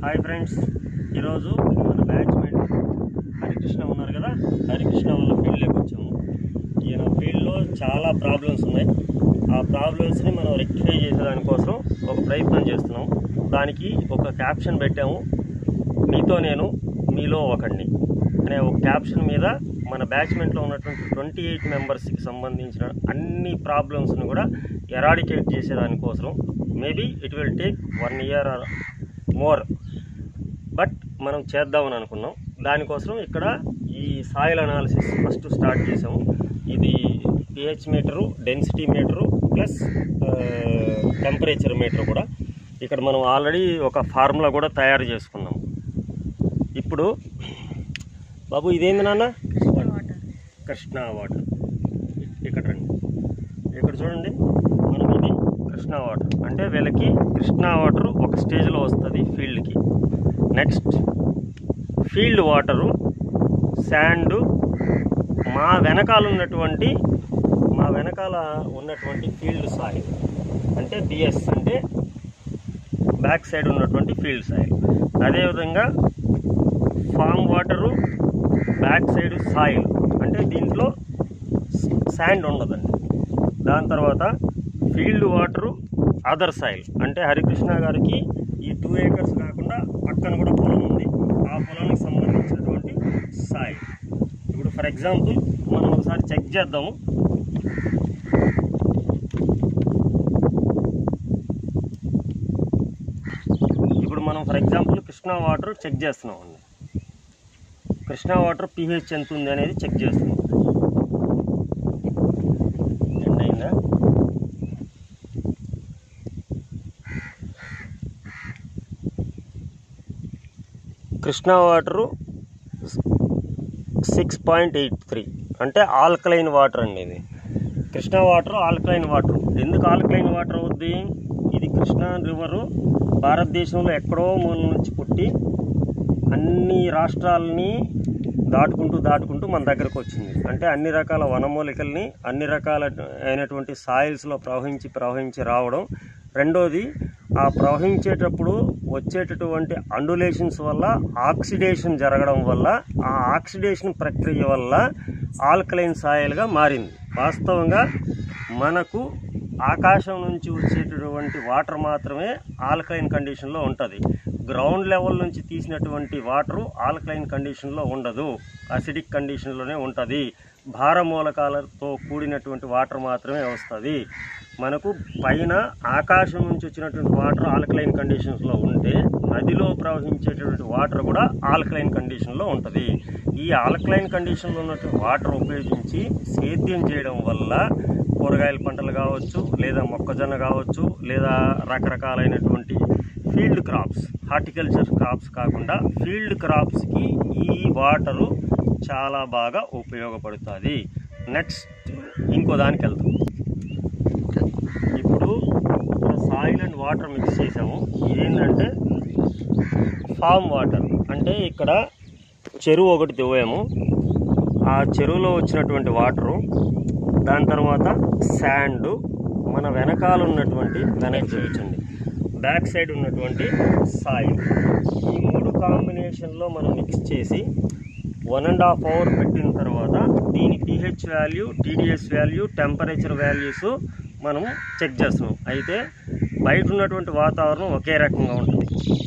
Hi friends ఈరోజు మన batchmate Harikrishna ఉన్నారు కదా హరికృష్ణ వాళ్ళ ఫీల్డ్లోకి వచ్చాము ఈయన ఫీల్డ్లో చాలా ప్రాబ్లమ్స్ ఉన్నాయి ఆ ప్రాబ్లమ్స్ని మనం రెక్టిఫై చేసేదానికోసం ఒక ప్రయత్నం చేస్తున్నాం దానికి ఒక క్యాప్షన్ పెట్టాము మీతో నేను మీలో ఒకడిని అనే ఒక క్యాప్షన్ మీద మన బ్యాచ్మెంట్లో ఉన్నటువంటి ట్వంటీ ఎయిట్ మెంబర్స్కి సంబంధించిన అన్ని ప్రాబ్లమ్స్ని కూడా ఎరాడికేట్ చేసేదానికోసం maybe it will take one year or more but మనం చేద్దామని అనుకున్నాం దానికోసం ఇక్కడ ఈ సాయిల్ అనాలిసిస్ ఫస్ట్ స్టార్ట్ చేసాము ఇది pH meter density meter plus temperature meter కూడా ఇక్కడ మనం ఆల్రెడీ ఒక ఫార్ములా కూడా తయారు చేసుకున్నాం ఇప్పుడు బాబు ఇదేంది నాన్న కృష్ణా వాటర్ ఇక్కడ రండి ఇక్కడ చూడండి మనం ఇది కృష్ణా వాటర్ అంటే వీళ్ళకి కృష్ణా వాటర్ ఒక స్టేజ్లో వస్తుంది ఫీల్డ్కి నెక్స్ట్ ఫీల్డ్ వాటరు శాండ్ మా వెనకాల ఉన్నటువంటి మా వెనకాల ఉన్నటువంటి ఫీల్డ్ సాయిల్ అంటే బిఎస్ అంటే బ్యాక్ సైడ్ ఉన్నటువంటి ఫీల్డ్ సాయిల్ అదేవిధంగా farm water back side soil అంటే దీంట్లో శాండ్ ఉండదండి దాని తర్వాత ఫీల్డ్ వాటరు అదర్ సాయిల్ అంటే హరికృష్ణ గారికి ఈ టూ ఏకర్స్ కాకుండా పక్కన కూడా పొలం ఉంది ఆ పొలానికి సంబంధించినటువంటి సాయిల్ ఇప్పుడు ఫర్ ఎగ్జాంపుల్ మనం ఒకసారి చెక్ చేద్దాము ఇప్పుడు మనం for example Krishna water check చేస్తున్నాం అండి కృష్ణా వాటర్ pH ఎంత ఉంది అనేది చెక్ చేస్తున్నాం ఎండ్ అయిందా Krishna water six point eight three అంటే ఆల్కలైన్ వాటర్ అండి ఇది కృష్ణా వాటర్ ఆల్కలైన్ వాటర్ ఎందుకు ఆల్కలైన్ వాటర్ అవుద్ది ఇది కృష్ణా రివరు భారతదేశంలో ఎక్కడో మూల నుంచి పుట్టి అన్ని రాష్ట్రాలని దాటుకుంటూ దాటుకుంటూ మన దగ్గరకు వచ్చింది అంటే అన్ని రకాల వనమూలికల్ని అన్ని రకాల అయినటువంటి సాయిల్స్లో ప్రవహించి ప్రవహించి రావడం రెండోది ఆ ప్రవహించేటప్పుడు వచ్చేటటువంటి అండులేషన్స్ వల్ల ఆక్సిడేషన్ జరగడం వల్ల ఆ ఆక్సిడేషన్ ప్రక్రియ వల్ల ఆల్కలైన్ సాయిల్గా మారింది వాస్తవంగా మనకు ఆకాశం నుంచి వచ్చేటటువంటి వాటర్ మాత్రమే ఆల్కలైన్ కండిషన్లో ఉంటుంది గ్రౌండ్ లెవెల్ నుంచి తీసినటువంటి వాటరు ఆల్కలైన్ కండిషన్లో ఉండదు అసిడిక్ కండిషన్లోనే ఉంటుంది భారమూలకాలతో కూడినటువంటి వాటర్ మాత్రమే వస్తుంది మనకు పైన ఆకాశం నుంచి వచ్చినటువంటి వాటర్ ఆల్కలైన్ కండిషన్స్లో ఉంటే నదిలో ప్రవహించేటటువంటి వాటర్ కూడా ఆల్కలైన్ కండిషన్లో ఉంటుంది ఈ ఆల్కలైన్ కండిషన్లో ఉన్నటువంటి వాటర్ ఉపయోగించి సేద్యం చేయడం వల్ల కూరగాయల పంటలు కావచ్చు లేదా మొక్కజొన్న కావచ్చు లేదా రకరకాలైనటువంటి ఫీల్డ్ క్రాప్స్ హార్టికల్చర్ క్రాప్స్ కాకుండా ఫీల్డ్ క్రాప్స్కి ఈ వాటరు చాలా బాగా ఉపయోగపడుతుంది నెక్స్ట్ ఇంకో దానికి వెళ్తాం ఇప్పుడు సాయిల్ అండ్ వాటర్ మిక్స్ చేసాము ఇదేంటంటే ఫామ్ వాటర్ అంటే ఇక్కడ చెరువు ఒకటి దివ్వాము ఆ చెరువులో వచ్చినటువంటి వాటరు దాని తర్వాత శాండ్ మన వెనకాల ఉన్నటువంటి వెనక చూపించండి బ్యాక్ సైడ్ ఉన్నటువంటి సాయిల్ ఈ మూడు కాంబినేషన్లో మనం మిక్స్ చేసి వన్ అండ్ హాఫ్ అవర్ పెట్టిన తర్వాత దీని pH value TDS value temperature values మనం చెక్ చేస్తున్నాం అయితే బయట ఉన్నటువంటి వాతావరణం ఒకే రకంగా ఉంటుంది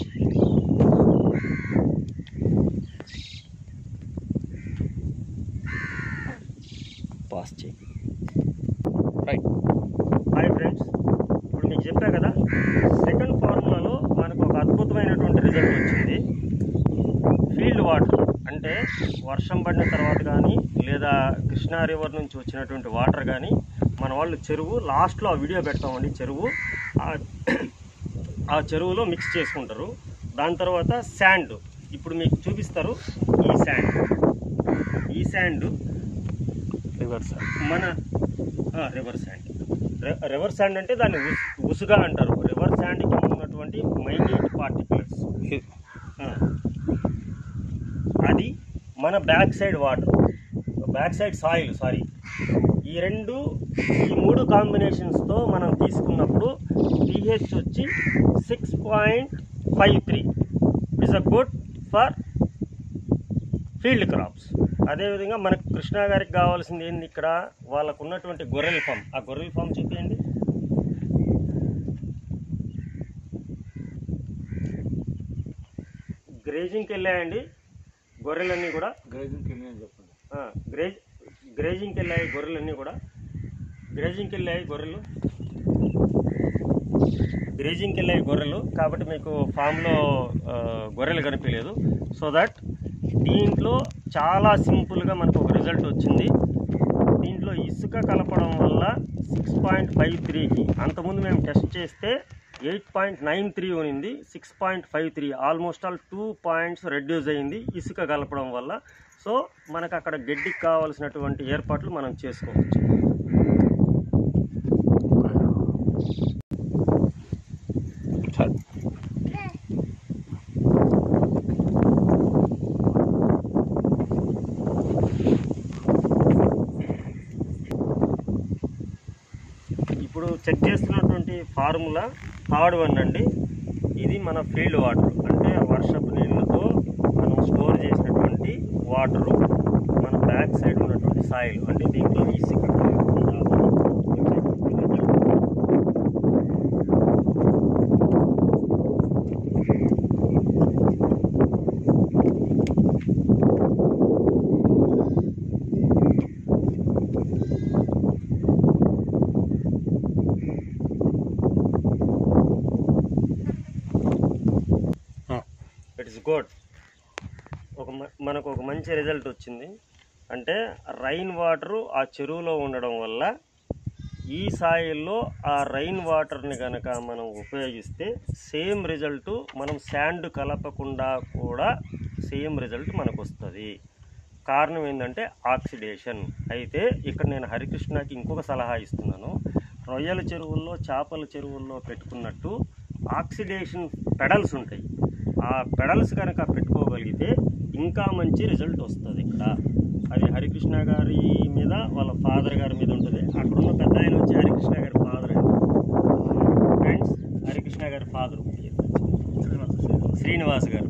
పాస్ చేయి రైట్ హాయ్ ఫ్రెండ్స్ ఇప్పుడు మీకు చెప్పా కదా సెకండ్ ఫార్ములాలో మనకు ఒక అద్భుతమైనటువంటి రిజల్ట్ వచ్చింది ఫీల్డ్ వాటర్ అంటే వర్షం పడిన తర్వాత కానీ లేదా కృష్ణా రివర్ నుంచి వచ్చినటువంటి వాటర్ కానీ మన వాళ్ళు చెరువు లాస్ట్లో ఆ వీడియో పెడతామండి చెరువు ఆ- ఆ చెరువులో మిక్స్ చేసుకుంటారు దాని తర్వాత శాండ్ ఇప్పుడు మీకు చూపిస్తారు ఈ శాండ్ ఈ శాండ్ రివర్స్ మన రివర్ శాండ్ రివర్ శాండ్ అంటే దాన్ని ఉస్- ఉసుగా అంటారు రివర్ శాండ్ కింద ఉన్నటువంటి మైన్యూట్ పార్టికల్స్ అది మన back side water back side soil sorry ఈ రెండు ఈ మూడు కాంబినేషన్స్తో మనం తీసుకున్నప్పుడు పిహెచ్ వచ్చి six point five three is a good for field crops అదేవిధంగా మనకు కృష్ణా గారికి కావాల్సింది ఏంది ఇక్కడ వాళ్ళకు ఉన్నటువంటి గొర్రెల ఫామ్ ఆ గొర్రెల ఫామ్ చూపించండి గ్రేజింగ్కి వెళ్ళాయండి గొర్రెలన్నీ కూడా గ్రేజింగ్కి వెళ్ళి అని చెప్పండి ఆ, గ్రేజ్ గ్రేజింగ్కి వెళ్ళాయి గొర్రెలన్నీ కూడా గ్రేజింగ్కి వెళ్ళాయి గొర్రెలు గ్రేజింగ్కి వెళ్ళాయి గొర్రెలు కాబట్టి మీకు ఫామ్లో ఆ, గొర్రెలు కనిపించలేదు సో దట్ దీంట్లో చాలా సింపుల్గా మనకు ఒక రిజల్ట్ వచ్చింది దీంట్లో ఇసుక కలపడం వల్ల సిక్స్ పాయింట్ ఫైవ్ త్రీకి అంతకుముందు మేము టెస్ట్ చేస్తే ఎయిట్ పాయింట్ నైన్ త్రీ ఉనింది six point five three almost all two points reduce అయింది ఇసుక కలపడం వల్ల సో మనకు అక్కడ గడ్డికి కావాల్సినటువంటి ఏర్పాట్లు మనం చేసుకోవచ్చు సరే ఇప్పుడు చెక్ చేస్తున్నటువంటి ఫార్ములా థర్డ్ వన్ అండి ఇది మన ఫీల్డ్ వాటర్ అంటే వర్షపు నీళ్ళతో మనం స్టోర్ చేసినటువంటి వాటరు మన బ్యాక్ సైడ్ ఉన్నటువంటి సాయిల్ అంటే దీంట్లో ఇసుక కలగకుండా వచ్చేటువంటి result. ఇట్ ఇస్ గుడ్ ఒక మ- మనకు ఒక మంచి రిజల్ట్ వచ్చింది అంటే రైన్ వాటరు ఆ చెరువులో ఉండడం వల్ల ఈ సాయిల్లో ఆ రైన్ వాటర్ని కనుక మనం ఉపయోగిస్తే సేమ్ రిజల్ట్ మనం శాండ్ కలపకుండా కూడా సేమ్ రిజల్ట్ మనకు వస్తుంది కారణం ఏంటంటే ఆక్సిడేషన్ అయితే ఇక్కడ నేను హరికృష్ణకి ఇంకొక సలహా ఇస్తున్నాను రొయ్యల చెరువుల్లో చేపల చెరువుల్లో పెట్టుకున్నట్టు ఆక్సిడేషన్ పెడల్స్ ఉంటాయి ఆ పెడల్స్ కనుక పెట్టుకోగలిగితే ఇంకా మంచి రిజల్ట్ వస్తుంది ఇక్కడ అది హరికృష్ణ గారి మీద వాళ్ళ ఫాదర్ గారి మీద ఉంటుంది అక్కడ ఉన్న పెద్ద ఆయన వచ్చి హరికృష్ణ గారి ఫాదర్ అండి ఫ్రెండ్స్ హరికృష్ణ గారి ఫాదర్ శ్రీనివాస్ గారు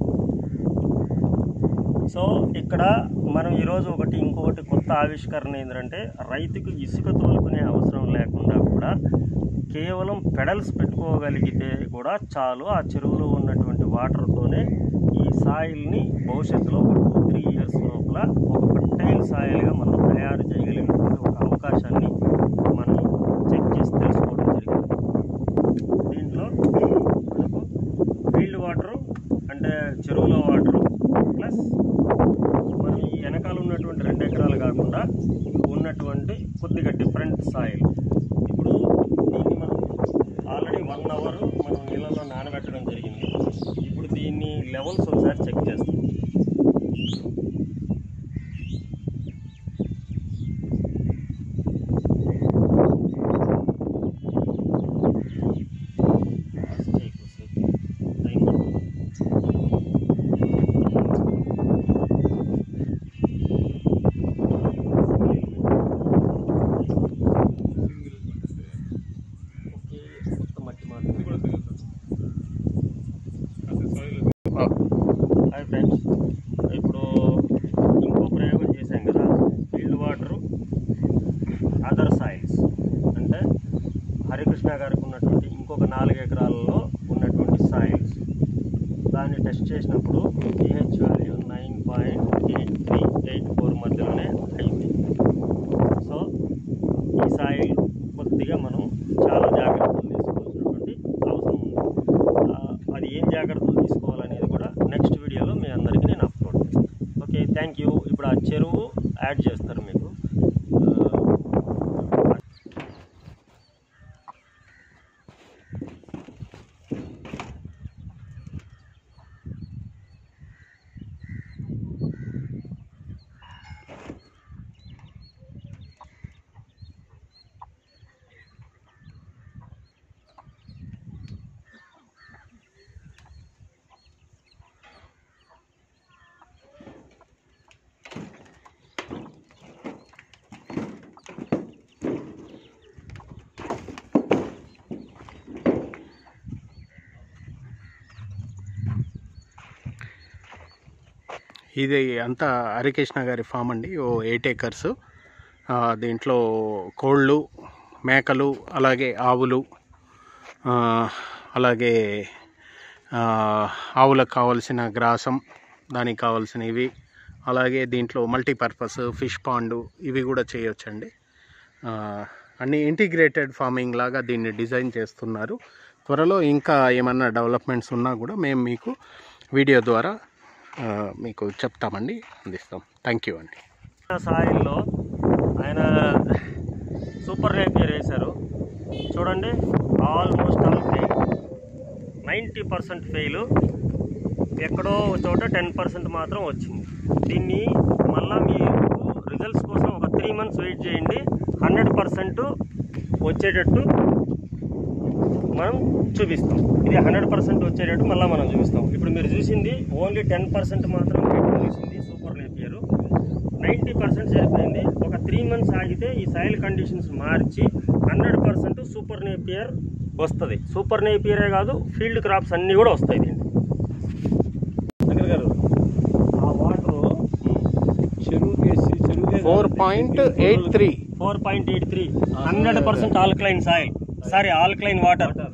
సో ఇక్కడ మనం ఈరోజు ఒకటి ఇంకొకటి కొత్త ఆవిష్కరణ ఏంటంటే రైతుకు ఇసుక తోలుకునే అవసరం లేకుండా కూడా కేవలం పెడల్స్ పెట్టుకోగలిగితే కూడా చాలు ఆ చెరువులో ఉన్నటువంటి వాటర్తోనే ఈ సాయిల్ని భవిష్యత్తులో ఒక టూ త్రీ ఇయర్స్ లోపల ఒక ఫర్టైల్ సాయిల్గా మనం తయారు చేయగలిగినటువంటి ఒక అవకాశాన్ని మనం చెక్ చేసి తెలుసుకోవడం జరిగింది దీంట్లో మనకు ఫీల్డ్ వాటరు అంటే చెరువులో వాటరు ప్లస్ మనం ఈ వెనకాల ఉన్నటువంటి రెండు ఎకరాలు కాకుండా ఉన్నటువంటి కొద్దిగా డిఫరెంట్ సాయిల్ ఇప్పుడు దీన్ని మనం ఆల్రెడీ వన్ అవర్ మనం నీళ్ళలో నానబెట్టడం జరిగింది ఇప్పుడు దీన్ని లెవెల్స్ ఒకసారి చెక్ చేస్తాం టైం పడుతుంది. ఓకే కొత్త మట్టి మాత్రం హాయ్ ఫ్రెండ్స్ ఇప్పుడు ఇంకో ప్రయోగం చేశాం కదా ఫీల్డ్ వాటరు అదర్ సాయిల్స్ అంటే హరికృష్ణ గారికి ఉన్నటువంటి ఇంకొక నాలుగు ఎకరాలలో ఉన్నటువంటి సాయిల్స్ దాన్ని టెస్ట్ చేసినప్పుడు pH value nine point eight three eight four మధ్యలోనే అయింది సో ఈ సాయిల్ కొద్దిగా మనం చాలా జాగ్రత్తలు తీసుకోవాల్సినటువంటి అవసరం ఉంది ఆ, అది ఏం జాగ్రత్తలు తీసుకోవాలనేది కూడా నెక్స్ట్ వీడియోలో మీ అందరికీ నేను అప్లోడ్ చేస్తాను ఓకే థ్యాంక్ యూ ఇప్పుడు ఆ చెరువు యాడ్ చేస్తారు మీకు ఆ, ఇది అంతా హరికృష్ణ గారి ఫామ్ అండి ఓ ఎయిట్ ఏకర్స్ దీంట్లో కోళ్ళు మేకలు అలాగే ఆవులు ఆ, అలాగే ఆ, ఆవులకు కావాల్సిన గ్రాసం దానికి కావాల్సినవి అలాగే దీంట్లో మల్టీపర్పస్ ఫిష్ పాండు ఇవి కూడా చేయొచ్చండి ఆ, అన్ని ఇంటిగ్రేటెడ్ ఫార్మింగ్ లాగా దీన్ని డిజైన్ చేస్తున్నారు త్వరలో ఇంకా ఏమన్నా డెవలప్మెంట్స్ ఉన్నా కూడా మేము మీకు వీడియో ద్వారా ఆ, మీకు చెప్తామండి అందిస్తాం థ్యాంక్ యూ అండి సాయిల్లో ఆయన సూపర్ రేపియర్ వేశారు చూడండి almost all fail ninety percent fail ఎక్కడో ఒక చోట టెన్ పర్సెంట్ మాత్రం వచ్చింది దీన్ని మళ్ళా మీరు రిజల్ట్స్ కోసం ఒక త్రీ మంత్స్ వెయిట్ చేయండి హండ్రెడ్ పర్సెంట్ వచ్చేటట్టు మనం చూపిస్తాం ఇది హండ్రెడ్ పర్సెంట్ వచ్చేటట్టు మళ్ళీ మనం చూపిస్తాం ఇప్పుడు మీరు చూసింది ఓన్లీ టెన్ పర్సెంట్ మాత్రం రేట్ చూసింది సూపర్ నేపియర్ నైంటీ పర్సెంట్ సరిపోయింది ఒక త్రీ మంత్స్ ఆగితే ఈ సాయిల్ కండిషన్స్ మార్చి హండ్రెడ్ పర్సెంట్ సూపర్ నేపియర్ వస్తుంది సూపర్ నేపియరే కాదు ఫీల్డ్ క్రాప్స్ అన్నీ కూడా వస్తాయి దీంట్లో శంకర్ గారు ఆ వాటర్ చెరువుకేసి చెరువుకే four point eight three four point eight three hundred percent alkaline soil sorry alkaline water